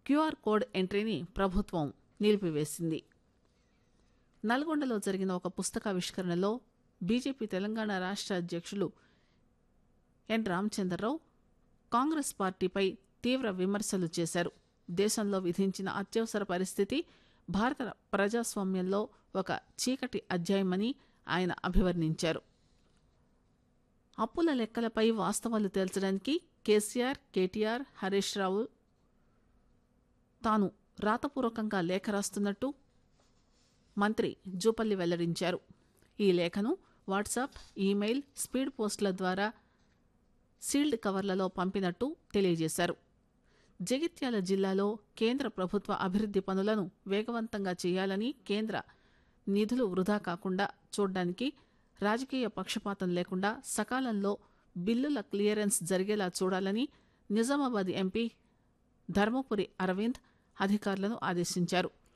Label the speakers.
Speaker 1: QR code ఎంట్రీని ప్రభుత్వం నిలిపివేసింది నల్గొండలో జరిగిన ఒక పుస్తకావిష్కరణలో బీజేపీ తెలంగాణ రాష్ట్ర అధ్యక్షులు ఎన్ రామచంద్రరావు కాంగ్రెస్ పార్టీపై తీవ్ర విమర్శలు చేశారు దేశంలో విధించిన అత్యవసర పరిస్థితి భారత ప్రజాస్వామ్యంలో ఒక చీకటి అధ్యాయమని ఆయన అభివర్ణించారు అప్పుల లెక్కలపై వాస్తవాలు తేల్చడానికి కేసీఆర్ కేటీఆర్ హరీష్ రావు తాను రాతపూర్వకంగా లేఖ రాస్తున్నట్టు మంత్రి జూపల్లి వెల్లడించారు ఈ లేఖను వాట్సాప్ ఈమెయిల్ స్పీడ్ పోస్టుల ద్వారా సీల్డ్ కవర్లలో పంపినట్టు తెలియజేశారు జగిత్యాల జిల్లాలో కేంద్ర ప్రభుత్వ అభివృద్ది పనులను వేగవంతంగా చేయాలని కేంద్ర నిధులు వృధా కాకుండా చూడడానికి రాజకీయ పక్షపాతం లేకుండా సకాలంలో బిల్లుల క్లియరెన్స్ జరిగేలా చూడాలని నిజామాబాద్ ఎంపీ ధర్మపురి అరవింద్ అధికారులను ఆదేశించారు